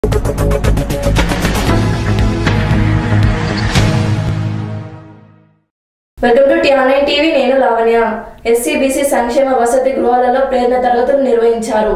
Welcome to TRI TV నేను Lavanya SC BC సంక్షేమ వసతి గృహాలలో ప్రేరణ తరగతులు నిర్వహించారు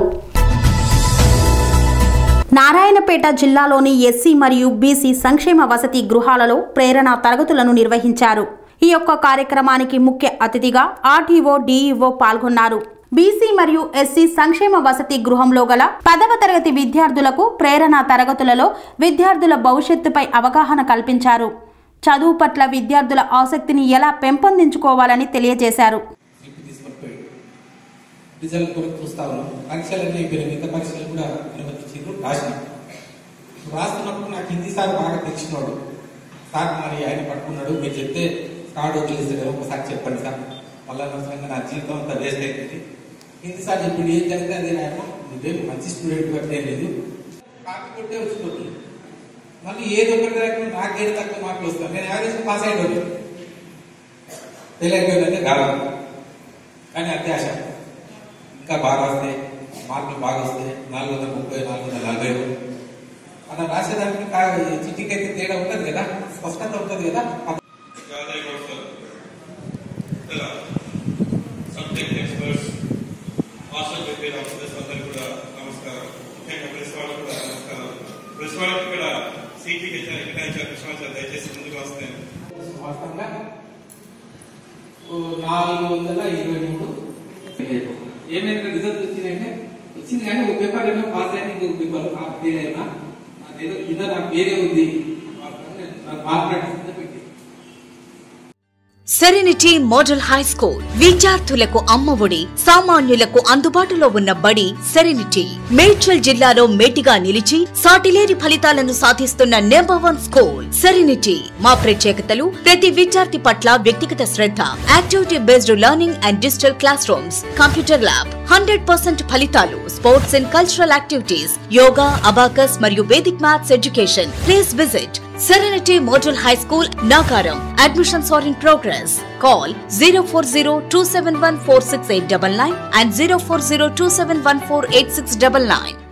నారాయణపేట జిల్లాలోని ఎస్సీ మరియు బీసీ సంక్షేమ వసతి గృహాలలో ప్రేరణ తరగతులను నిర్వహించారు ఈ యొక్క కార్యక్రమానికి ముఖ్య అతిథిగా ఆర్టీఓ డీఈఓ పాల్గొన్నారు బీసీ మరియు ఎస్సీ సంక్షేమ వసతి గృహంలో గల పదవ తరగతి విద్యార్థులకు ప్రేరణ తరగతులలో విద్యార్థుల భవిష్యత్తుపై అవగాహన కల్పించారు చదువు పట్ల విద్యార్థుల ఆసక్తిని ఎలా పెంపొందించుకోవాలని తెలియజేశారు స్లిప్ తీసుకొని పోయి రిజల్ట్ కొరకు చూస్తా ఉన్నాం పరీక్షలన్నీ అయిపోయినాయి మిగతా పరీక్షలు కూడా అనుమతించారు రాసిన రాస్తున్నప్పుడు నాకు హిందీ సార్ బాగా తెలిసినోడు సార్ మరి ఆయన పట్టుకున్నాడు మీరు చెప్తే కార్డు వదిలేస్తాడు ఒకసారి చెప్పండి సార్ మళ్ళీ అనవసరంగా నా జీవితం అంతా వేస్ట్ అవుతుంది హిందీ సార్ చెప్పిండు ఏం జరిగితే అదే రాయమా నువ్వేం మంచి స్టూడెంట్ కట్టే లేదు కాపీ కొట్టే వచ్చిపోతుంది మళ్ళీ ఏది ఒకటి రాకుండా నాకేది తక్కువ మార్కులు వస్తాను నేను యావరేజ్ పాస్ అయ్యేవాడు తెలియకపోయిందంటే గర్వం కానీ అత్యాశ ఇంకా బాగా వస్తాయి మార్కులు బాగా వస్తాయి నాలుగు వందల ముప్పై నాలుగు వందల నలభై అలా రాసేదానికి కా- చిట్టికి అయితే తేడా ఉంటుంది కదా స్పష్టత ఉంటుంది కదా gathering of uh, the subject experts, hostel prepare officers అందరికీ కూడా నమస్కారం ముఖ్యంగా ప్రెస్ వాళ్ళకు కూడా నమస్కారం ప్రెస్ వాళ్ళకి ఇక్కడ సీట్కి కేటాయించారు కృష్ణాచార్య దయచేసి ముందుకు వస్తాను వాస్తవంగా ఓ నాలుగు వందల ఇరవై మూడు ఏమైనా రిజల్ట్ వచ్చిందంటే వచ్చింది కానీ ఒక పేపర్ ఏమో పాస్ అయింది ఇంకొక పేపర్ ఆ ఫెయిల్ అయినా అదేదో కింద నాకు వేరే ఉంది నాకు మార్క్ పెట్టి సెరెనిటీ మోడల్ హై స్కూల్ విద్యార్థులకు అమ్మఒడి సామాన్యులకు అందుబాటులో ఉన్న బడి సెరెనిటీ మేడ్చల్ జిల్లాలో మేటిగా నిలిచి సాటిలేని ఫలితాలను సాధిస్తున్న నెంబర్ వన్ స్కూల్ సెరెనిటీ మా ప్రత్యేకతలు ప్రతి విద్యార్థి పట్ల వ్యక్తిగత శ్రద్ధ activity based learning and digital classrooms computer lab hundred percent ఫలితాలు sports and cultural activities yoga abacus మరియు Vedic maths education please visit Serenity Model High School, Nagaram. Admissions are in progress. Call 040 and 040